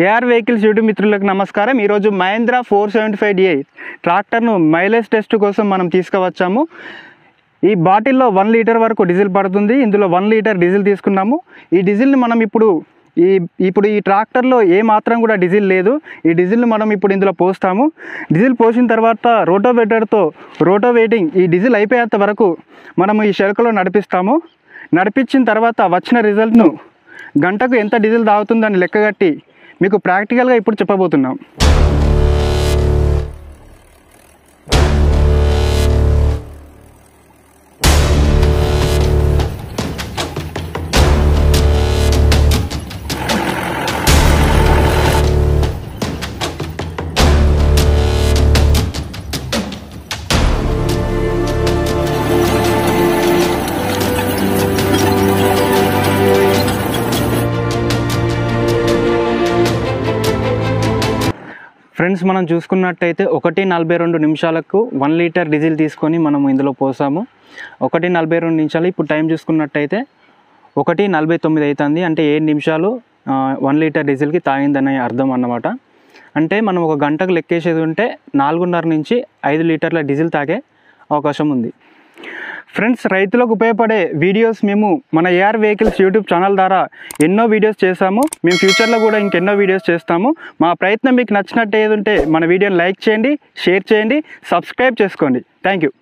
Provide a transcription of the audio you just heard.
AR vehicles YouTube మిత్రులకు నమస్కారం ఈరోజు Mahindra four seventy five DI ట్రాక్టర్ను మైలేజ్ టెస్ట్ కోసం మనం తీసుకువచ్చాము ఈ బాటిల్లో వన్ లీటర్ వరకు డీజిల్ పడుతుంది ఇందులో వన్ లీటర్ డీజిల్ తీసుకున్నాము ఈ డీజిల్ని మనం ఇప్పుడు ఈ ఇప్పుడు ఈ ట్రాక్టర్లో ఏ మాత్రం కూడా డీజిల్ లేదు ఈ డీజిల్ని మనం ఇప్పుడు ఇందులో పోస్తాము డీజిల్ పోసిన తర్వాత రోటోవేటర్తో రోటోవేటింగ్ ఈ డీజిల్ అయిపోయేంత వరకు మనము ఈ షెరకలో నడిపిస్తాము నడిపించిన తర్వాత వచ్చిన రిజల్ట్ను గంటకు ఎంత డీజిల్ తాగుతుందని లెక్కగట్టి మీకు ప్రాక్టికల్గా ఇప్పుడు చెప్పబోతున్నాం ఫ్రెండ్స్ మనం చూసుకున్నట్టయితే ఒకటి నలభై రెండు నిమిషాలకు వన్ లీటర్ డీజిల్ తీసుకొని మనం ఇందులో పోసాము ఒకటి నలభై రెండు నిమిషాలు ఇప్పుడు టైం చూసుకున్నట్టయితే ఒకటి నలభై తొమ్మిది అవుతుంది అంటే ఏడు నిమిషాలు ఆ, వన్ లీటర్ డీజిల్కి తాగిందనే అర్థం అన్నమాట అంటే మనం ఒక గంటకు లెక్కేసేది ఉంటే నాలుగున్నర నుంచి ఐదు లీటర్ల డీజిల్ తాగే అవకాశం ఉంది ఫ్రెండ్స్ రైతులకు ఉపయోగపడే వీడియోస్ మేము మన ఏఆర్ వెహికల్స్ యూట్యూబ్ ఛానల్ ద్వారా ఎన్నో వీడియోస్ చేశాము మేము ఫ్యూచర్లో కూడా ఇంకెన్నో వీడియోస్ చేస్తాము మా ప్రయత్నం మీకు నచ్చినట్టు ఏది ఉంటే మన వీడియోని లైక్ చేయండి షేర్ చేయండి సబ్స్క్రైబ్ చేసుకోండి థ్యాంక్ యూ